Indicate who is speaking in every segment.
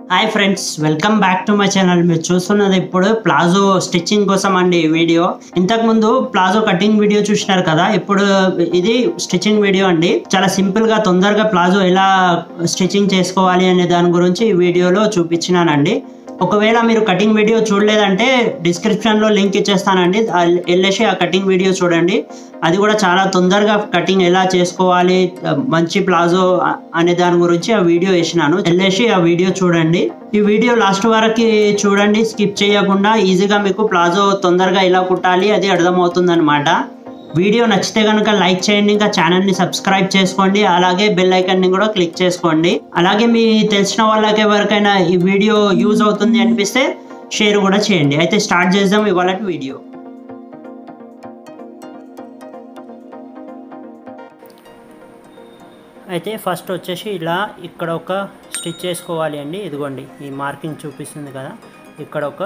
Speaker 1: hi friends welcome back to my channel మీరు చూస్తున్నది ఇప్పుడు ప్లాజో స్టిచ్చింగ్ కోసం అండి ఈ వీడియో ఇంతకుముందు ప్లాజో కటింగ్ వీడియో చూసినారు కదా ఇప్పుడు ఇది స్టిచ్చింగ్ వీడియో అండి చాలా సింపుల్ గా తొందరగా ప్లాజో ఎలా స్టిచ్చింగ్ చేసుకోవాలి అనే దాని గురించి ఈ వీడియోలో చూపించినానండి ఒకవేళ మీరు కటింగ్ వీడియో చూడలేదంటే డిస్క్రిప్షన్లో లింక్ ఇచ్చేస్తానండి ఆ వెళ్ళేసి ఆ కటింగ్ వీడియో చూడండి అది కూడా చాలా తొందరగా కటింగ్ ఎలా చేసుకోవాలి మంచి ప్లాజో అ- అనే దాని గురించి ఆ వీడియో వేసినాను వెళ్ళేసి ఆ వీడియో చూడండి ఈ వీడియో లాస్ట్ వరకు చూడండి స్కిప్ చేయకుండా ఈజీగా మీకు ప్లాజో తొందరగా ఎలా కుట్టాలి అది అర్థమవుతుంది అనమాట వీడియో నచ్చితే కనుక లైక్ చేయండి ఇంకా ఛానల్ని సబ్స్క్రైబ్ చేసుకోండి అలాగే బెల్ ఐకాన్ని కూడా క్లిక్ చేసుకోండి అలాగే మీ తెలిసిన వాళ్ళకి ఎవరికైనా ఈ వీడియో యూజ్ అవుతుంది అనిపిస్తే షేర్ కూడా చేయండి అయితే స్టార్ట్ చేద్దాం ఇవాళ వీడియో అయితే ఫస్ట్ వచ్చేసి ఇలా ఇక్కడ ఒక స్టిచ్ చేసుకోవాలి అండి ఇదిగోండి ఈ మార్కింగ్ చూపిస్తుంది కదా ఇక్కడ ఒక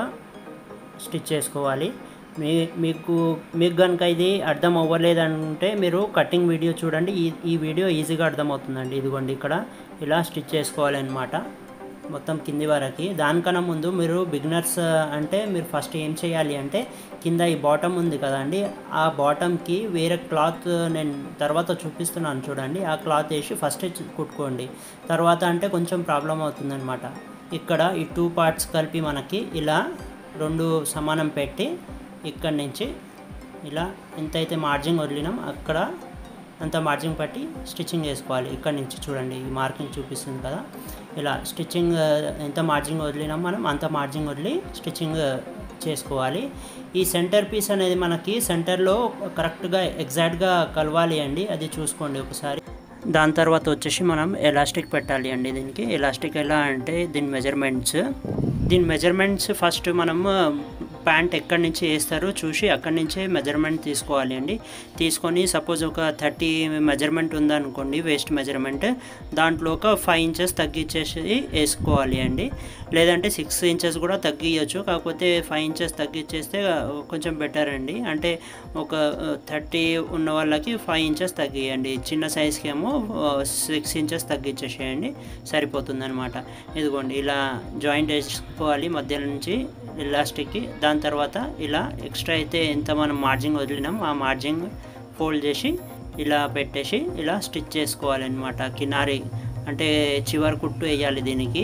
Speaker 1: స్టిచ్ చేసుకోవాలి మీ మీకు మీకు కనుక ఇది అర్థం అవ్వలేదంటే మీరు కటింగ్ వీడియో చూడండి ఈ ఈ వీడియో ఈజీగా అర్థమవుతుందండి ఇదిగోండి ఇక్కడ ఇలా స్టిచ్ చేసుకోవాలి అనమాట మొత్తం కింది వరకు దానికన్నా ముందు మీరు బిగినర్స్ అంటే మీరు ఫస్ట్ ఏం చేయాలి అంటే కింద ఈ బాటమ్ ఉంది కదండి ఆ బాటమ్కి వేరే క్లాత్ నేను తర్వాత చూపిస్తున్నాను చూడండి ఆ క్లాత్ వేసి ఫస్ట్ కుట్టుకోండి తర్వాత అంటే కొంచెం ప్రాబ్లం అవుతుందన్నమాట ఇక్కడ ఈ టూ పార్ట్స్ కలిపి మనకి ఇలా రెండు సమానం పెట్టి ఇక్కడి నుంచి ఇలా ఎంతైతే మార్జింగ్ వదిలినాం అక్కడ అంత మార్జింగ్ పట్టి స్టిచ్చింగ్ చేసుకోవాలి ఇక్కడ నుంచి చూడండి ఈ మార్కింగ్ చూపిస్తుంది కదా ఇలా స్టిచ్చింగ్ ఆ, ఎంత మార్జింగ్ వదిలినాం మనం అంత మార్జింగ్ వదిలి స్టిచ్చింగ్ ఆ, చేసుకోవాలి ఈ సెంటర్ పీస్ అనేది మనకి సెంటర్లో కరెక్ట్గా ఎగ్జాక్ట్గా కలవాలి అండి అది చూసుకోండి ఒకసారి దాని తర్వాత వచ్చేసి మనం ఎలాస్టిక్ పెట్టాలి అండి దీనికి ఎలాస్టిక్ ఎలా అంటే దీని మెజర్మెంట్స్ దీని మెజర్మెంట్స్ ఫస్ట్ మనం ప్యాంట్ ఎక్కడి నుంచి వేస్తారో చూసి అక్కడి నుంచే మెజర్మెంట్ తీసుకోవాలి అండి తీసుకొని సపోజ్ ఒక థర్టీ మెజర్మెంట్ ఉందనుకోండి వేస్ట్ మెజర్మెంట్ దాంట్లో ఒక ఫైవ్ ఇంచెస్ తగ్గించేసి వేసుకోవాలి అండి లేదంటే సిక్స్ ఇంచెస్ కూడా తగ్గియచ్చు కాకపోతే ఫైవ్ ఇంచెస్ తగ్గించేస్తే కొంచెం బెటర్ అండి అంటే ఒక థర్టీ ఉన్న వాళ్ళకి ఫైవ్ ఇంచెస్ తగ్గియండి చిన్న సైజ్కి ఏమో సిక్స్ ఇంచెస్ తగ్గించేసేయండి సరిపోతుంది అనమాట ఇదిగోండి ఇలా జాయింట్ వేసుకోవాలి మధ్య నుంచి ఎలాస్టిక్కి దాని తర్వాత ఇలా ఎక్స్ట్రా అయితే ఎంత మనం మార్జింగ్ వదిలినాం ఆ మార్జింగ్ ఫోల్డ్ చేసి ఇలా పెట్టేసి ఇలా స్టిచ్ చేసుకోవాలన్నమాట కినారి అంటే చివరి కుట్టు వేయాలి దీనికి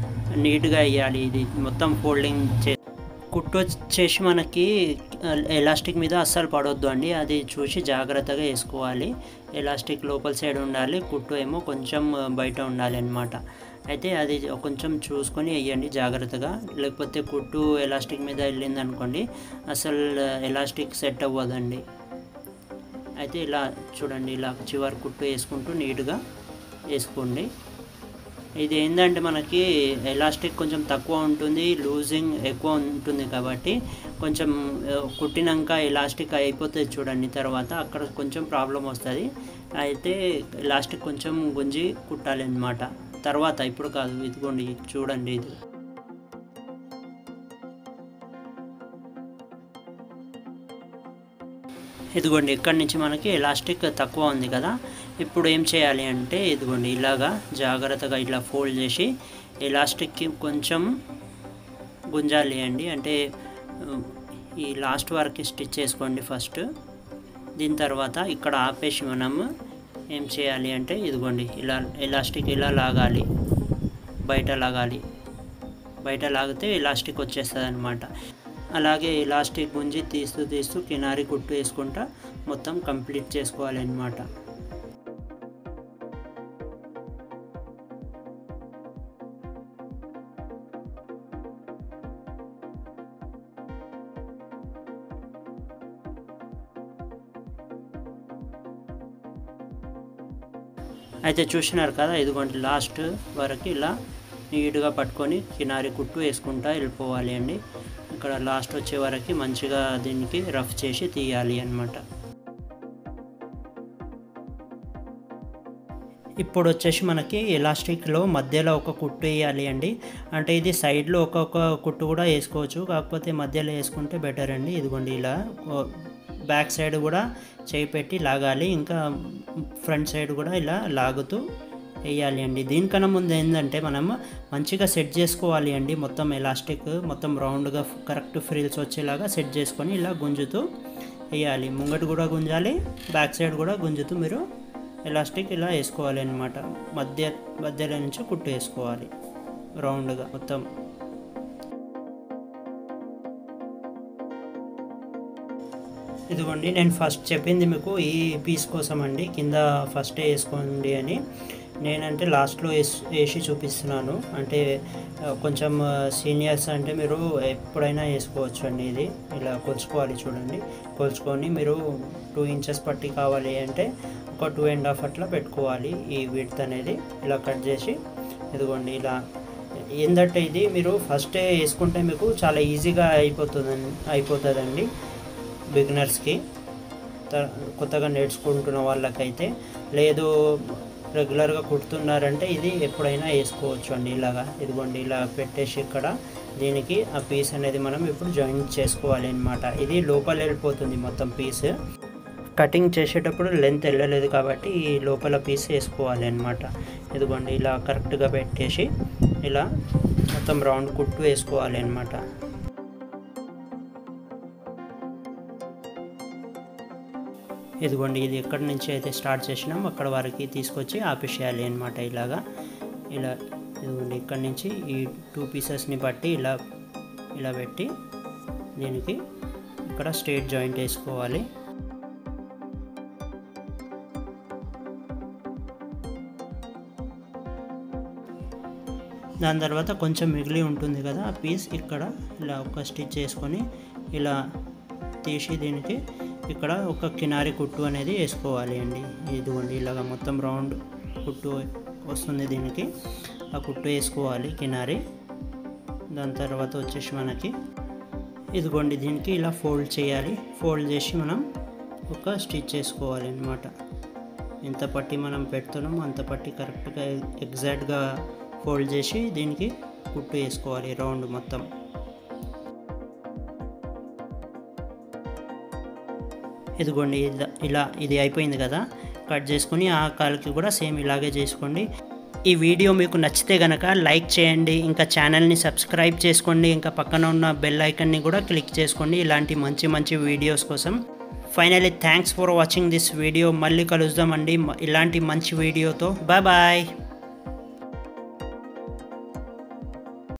Speaker 1: నీట్గా వేయాలి ఇది మొత్తం ఫోల్డింగ్ చే కుట్టు వచ్చేసి మనకి ఎలాస్టిక్ మీద అస్సలు పడవద్దు అండి అది చూసి జాగ్రత్తగా వేసుకోవాలి ఎలాస్టిక్ లోపల సైడ్ ఉండాలి కుట్టు ఏమో కొంచెం బయట ఉండాలి అన్నమాట అయితే అది కొంచెం చూసుకొని వేయండి జాగ్రత్తగా లేకపోతే కుట్టు ఎలాస్టిక్ మీద వెళ్ళింది అనుకోండి అసలు ఎలాస్టిక్ సెట్ అవ్వదండి అయితే ఇలా చూడండి ఇలా చివరి కుట్టు వేసుకుంటూ నీట్గా వేసుకోండి ఇది ఏంటంటే మనకి ఎలాస్టిక్ కొంచెం తక్కువ ఉంటుంది లూజింగ్ ఎక్కువ ఉంటుంది కాబట్టి కొంచెం ఆ, కుట్టినాక ఎలాస్టిక్ అయిపోతుంది చూడండి తర్వాత అక్కడ కొంచెం ప్రాబ్లం వస్తుంది అయితే ఎలాస్టిక్ కొంచెం గుంజి కుట్టాలి అన్నమాట తర్వాత ఇప్పుడు కాదు ఇదిగోండి చూడండి ఇది ఇదిగోండి ఇక్కడి నుంచి మనకి ఎలాస్టిక్ తక్కువ ఉంది కదా ఇప్పుడు ఏం చేయాలి అంటే ఇదిగోండి ఇలాగా జాగ్రత్తగా ఇలా ఫోల్డ్ చేసి ఎలాస్టిక్కి కొంచెం గుంజాలి అండి అంటే ఉ, ఈ లాస్ట్ వరకు స్టిచ్ చేసుకోండి ఫస్ట్ దీని తర్వాత ఇక్కడ ఆపేసి మనం ఏం చేయాలి అంటే ఇదిగోండి ఇలా ఎలాస్టిక్ ఇలా లాగాలి బయట లాగాలి బయట లాగితే ఎలాస్టిక్ వచ్చేస్తుంది అనమాట అలాగే ఎలాస్టిక్ గుంజి తీస్తూ తీస్తూ కినారి కుట్టు వేసుకుంటా మొత్తం కంప్లీట్ చేసుకోవాలి అనమాట అయితే చూసినారు కదా ఇదిగోండి లాస్ట్ వరకు ఇలా నీట్గా పట్టుకొని కినారి కుట్టు వేసుకుంటా వెళ్ళిపోవాలి అండి ఇక్కడ లాస్ట్ వచ్చే వరకు మంచిగా దీనికి రఫ్ చేసి తీయాలి అన్నమాట ఇప్పుడు వచ్చేసి మనకి ఎలాస్టిక్లో మధ్యలో ఒక కుట్టు వేయాలి అండి అంటే ఇది సైడ్లో ఒక్కొక్క కుట్టు కూడా వేసుకోవచ్చు కాకపోతే మధ్యలో వేసుకుంటే బెటర్ అండి ఇదిగోండి ఇలా ఓ- బ్యాక్ సైడ్ కూడా చేయి పెట్టి లాగాలి ఇంకా ఫ్రంట్ సైడ్ కూడా ఇలా లాగుతూ వేయాలి అండి దీనికన్నా ముందు ఏంటంటే మనం మంచిగా సెట్ చేసుకోవాలి అండి మొత్తం ఎలాస్టిక్ మొత్తం రౌండ్గా కరెక్ట్ ఫ్రిల్స్ వచ్చేలాగా సెట్ చేసుకొని ఇలా గుంజుతూ వేయాలి ముంగట కూడా గుంజాలి బ్యాక్ సైడ్ కూడా గుంజుతూ మీరు ఎలాస్టిక్ ఇలా వేసుకోవాలి అనమాట మధ్య మధ్యలో నుంచి కుట్టు వేసుకోవాలి రౌండ్గా మొత్తం ఇదిగోండి నేను ఫస్ట్ చెప్పింది మీకు ఈ పీస్ కోసం అండి కింద ఫస్టే వేసుకోండి అని నేనంటే లాస్ట్లో వేసి వేసి చూపిస్తున్నాను అంటే ఆ, కొంచెం సీనియర్స్ అంటే మీరు ఎప్పుడైనా వేసుకోవచ్చు అండి ఇది ఇలా కొలుచుకోవాలి చూడండి కొలుచుకొని మీరు టూ ఇంచెస్ పట్టి కావాలి అంటే ఒక టూ అండ్ హాఫ్ అట్లా పెట్టుకోవాలి ఈ విడ్త్ అనేది ఇలా కట్ చేసి ఇదిగోండి ఇలా ఏంటంటే ఇది మీరు ఫస్టే వేసుకుంటే మీకు చాలా ఈజీగా అయిపోతుంది అయిపోతుందండి బిగినర్స్కి త- కొత్తగా నేర్చుకుంటున్న వాళ్ళకైతే లేదు రెగ్యులర్గా కుడుతున్నారంటే ఇది ఎప్పుడైనా వేసుకోవచ్చు అండి ఇలాగా ఇదిగోండి ఇలా పెట్టేసి ఇక్కడ దీనికి ఆ పీస్ అనేది మనం ఇప్పుడు జాయిన్ చేసుకోవాలి అనమాట ఇది లోపల వెళ్ళిపోతుంది మొత్తం పీస్ కటింగ్ చేసేటప్పుడు లెంత్ వెళ్ళలేదు కాబట్టి ఈ లోపల పీస్ వేసుకోవాలి అనమాట ఇదిగోండి ఇలా కరెక్ట్గా పెట్టేసి ఇలా మొత్తం రౌండ్ కుట్టు వేసుకోవాలి అనమాట ఇదిగోండి ఇది ఎక్కడి నుంచి అయితే స్టార్ట్ చేసినాం అక్కడ వరకు తీసుకొచ్చి ఆపేసేయాలి అనమాట ఇలాగా ఇలా ఇదిగోండి ఇక్కడి నుంచి ఈ టూ పీసెస్ని బట్టి ఇలా ఇలా పెట్టి దీనికి ఇక్కడ స్ట్రేట్ జాయింట్ వేసుకోవాలి దాని తర్వాత కొంచెం మిగిలి ఉంటుంది కదా ఆ పీస్ ఇక్కడ ఇలా ఒక స్టిచ్ వేసుకొని ఇలా తీసి దీనికి ఇక్కడ ఒక కినారి కుట్టు అనేది వేసుకోవాలి అండి ఇదిగోండి ఇలాగ మొత్తం రౌండ్ కుట్టు వస్తుంది దీనికి ఆ కుట్టు వేసుకోవాలి కినారి దాని తర్వాత వచ్చేసి మనకి ఇదిగోండి దీనికి ఇలా ఫోల్డ్ చేయాలి ఫోల్డ్ చేసి మనం ఒక స్టిచ్ వేసుకోవాలి అనమాట ఎంత పట్టి మనం పెడుతున్నామో అంత పట్టి కరెక్ట్గా ఎగ్జాక్ట్గా ఫోల్డ్ చేసి దీనికి కుట్టు వేసుకోవాలి రౌండ్ మొత్తం ఇదిగోండి ఇలా- ఇలా ఇది అయిపోయింది కదా కట్ చేసుకొని ఆ కాలుకి కూడా సేమ్ ఇలాగే చేసుకోండి ఈ వీడియో మీకు నచ్చితే కనుక లైక్ చేయండి ఇంకా ఛానల్ని సబ్స్క్రైబ్ చేసుకోండి ఇంకా పక్కన ఉన్న బెల్ ఐకన్ని కూడా క్లిక్ చేసుకోండి ఇలాంటి మంచి మంచి వీడియోస్ కోసం finally thanks for watching this video మళ్ళీ కలుద్దామండి మ- ఇలాంటి మంచి వీడియోతో బాయ్ బాయ్